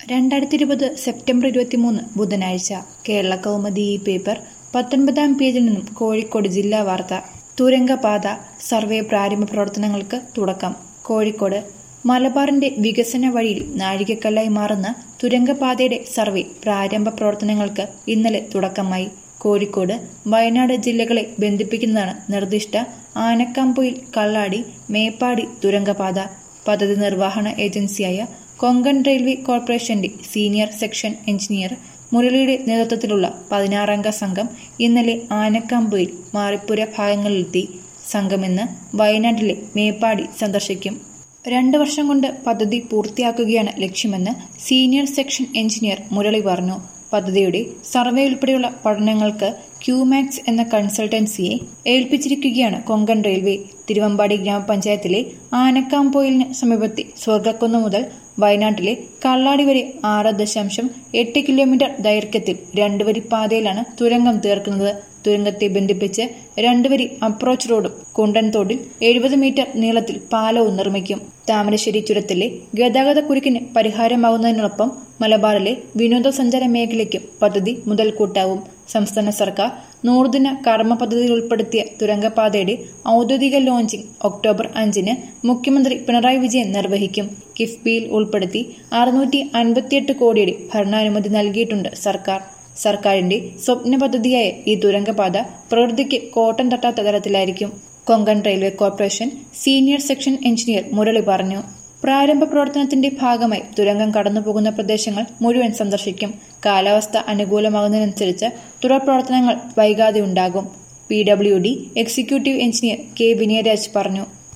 രണ്ടായിരത്തി ഇരുപത് സെപ്റ്റംബർ ഇരുപത്തിമൂന്ന് ബുധനാഴ്ച കേരള കൗമുദി ഈ പേപ്പർ പത്തൊൻപതാം പേജിൽ നിന്നും കോഴിക്കോട് ജില്ലാ വാർത്ത തുരങ്കപാത സർവേ പ്രാരംഭ പ്രവർത്തനങ്ങൾക്ക് തുടക്കം കോഴിക്കോട് മലബാറിന്റെ വികസന വഴിയിൽ നാഴികക്കല്ലായി മാറുന്ന തുരങ്കപാതയുടെ സർവേ പ്രാരംഭ പ്രവർത്തനങ്ങൾക്ക് ഇന്നലെ തുടക്കമായി കോഴിക്കോട് വയനാട് ജില്ലകളെ ബന്ധിപ്പിക്കുന്നതാണ് നിർദ്ദിഷ്ട ആനക്കാമ്പൊയിൽ കള്ളാടി മേപ്പാടി തുരങ്കപാത പദ്ധതി നിർവഹണ ഏജൻസിയായ കൊങ്കൺ റെയിൽവേ കോർപ്പറേഷന്റെ സീനിയർ സെക്ഷൻ എഞ്ചിനീയർ മുരളിയുടെ നേതൃത്വത്തിലുള്ള പതിനാറംഗ സംഘം ഇന്നലെ ആനക്കാമ്പൊയിൽ മാറിപ്പുര ഭാഗങ്ങളിലെത്തി സംഘം ഇന്ന് വയനാട്ടിലെ മേപ്പാടി സന്ദർശിക്കും രണ്ട് വർഷം കൊണ്ട് പദ്ധതി പൂർത്തിയാക്കുകയാണ് ലക്ഷ്യമെന്ന് സീനിയർ സെക്ഷൻ എഞ്ചിനീയർ മുരളി പറഞ്ഞു പദ്ധതിയുടെ സർവേ ഉൾപ്പെടെയുള്ള പഠനങ്ങൾക്ക് ക്യൂമാക്സ് എന്ന കൺസൾട്ടൻസിയെ ഏൽപ്പിച്ചിരിക്കുകയാണ് കൊങ്കൺ റെയിൽവേ തിരുവമ്പാടി ഗ്രാമപഞ്ചായത്തിലെ ആനക്കാംപോയിലിന് സമീപത്തെ സ്വർഗക്കുന്ന് മുതൽ വയനാട്ടിലെ കള്ളാടി വരെ ആറ് ദശാംശം എട്ട് കിലോമീറ്റർ ദൈർഘ്യത്തിൽ രണ്ടുവരി പാതയിലാണ് തുരങ്കം തീർക്കുന്നത് തുരങ്കത്തെ ബന്ധിപ്പിച്ച് രണ്ടുവരി അപ്രോച്ച് റോഡും കുണ്ടൻതോടിൽ എഴുപത് മീറ്റർ നീളത്തിൽ പാലവും നിർമ്മിക്കും താമരശ്ശേരി ചുരത്തിലെ ഗതാഗത കുരുക്കിന് പരിഹാരമാകുന്നതിനൊപ്പം മലബാറിലെ വിനോദസഞ്ചാര മേഖലയ്ക്കും പദ്ധതി മുതൽക്കൂട്ടാവും സംസ്ഥാന സർക്കാർ നൂറുദിന കർമ്മ പദ്ധതിയിൽ ഉൾപ്പെടുത്തിയ തുരങ്കപാതയുടെ ഔദ്യോഗിക ലോഞ്ചിംഗ് ഒക്ടോബർ അഞ്ചിന് മുഖ്യമന്ത്രി പിണറായി വിജയൻ നിർവഹിക്കും കിഫ്ബിയിൽ ഉൾപ്പെടുത്തി അറുന്നൂറ്റി അൻപത്തിയെട്ട് കോടിയുടെ ഭരണാനുമതി നൽകിയിട്ടുണ്ട് സർക്കാർ സർക്കാരിന്റെ സ്വപ്ന പദ്ധതിയായ ഈ തുരങ്കപാത പ്രവൃത്തിക്ക് കോട്ടം തട്ടാത്ത തരത്തിലായിരിക്കും Konkan railway corporation senior section engineer Murali പറഞ്ഞു പ്രാരംഭ പ്രവർത്തനത്തിന്റെ ഭാഗമായി തുരങ്കം കടന്നുപോകുന്ന പ്രദേശങ്ങൾ മുഴുവൻ സന്ദർശിക്കും കാലാവസ്ഥ അനുകൂലമാകുന്നതിനനുസരിച്ച് തുടർ പ്രവർത്തനങ്ങൾ വൈകാതെ ഉണ്ടാകും P W D executive engineer K Vinayaraj പറഞ്ഞു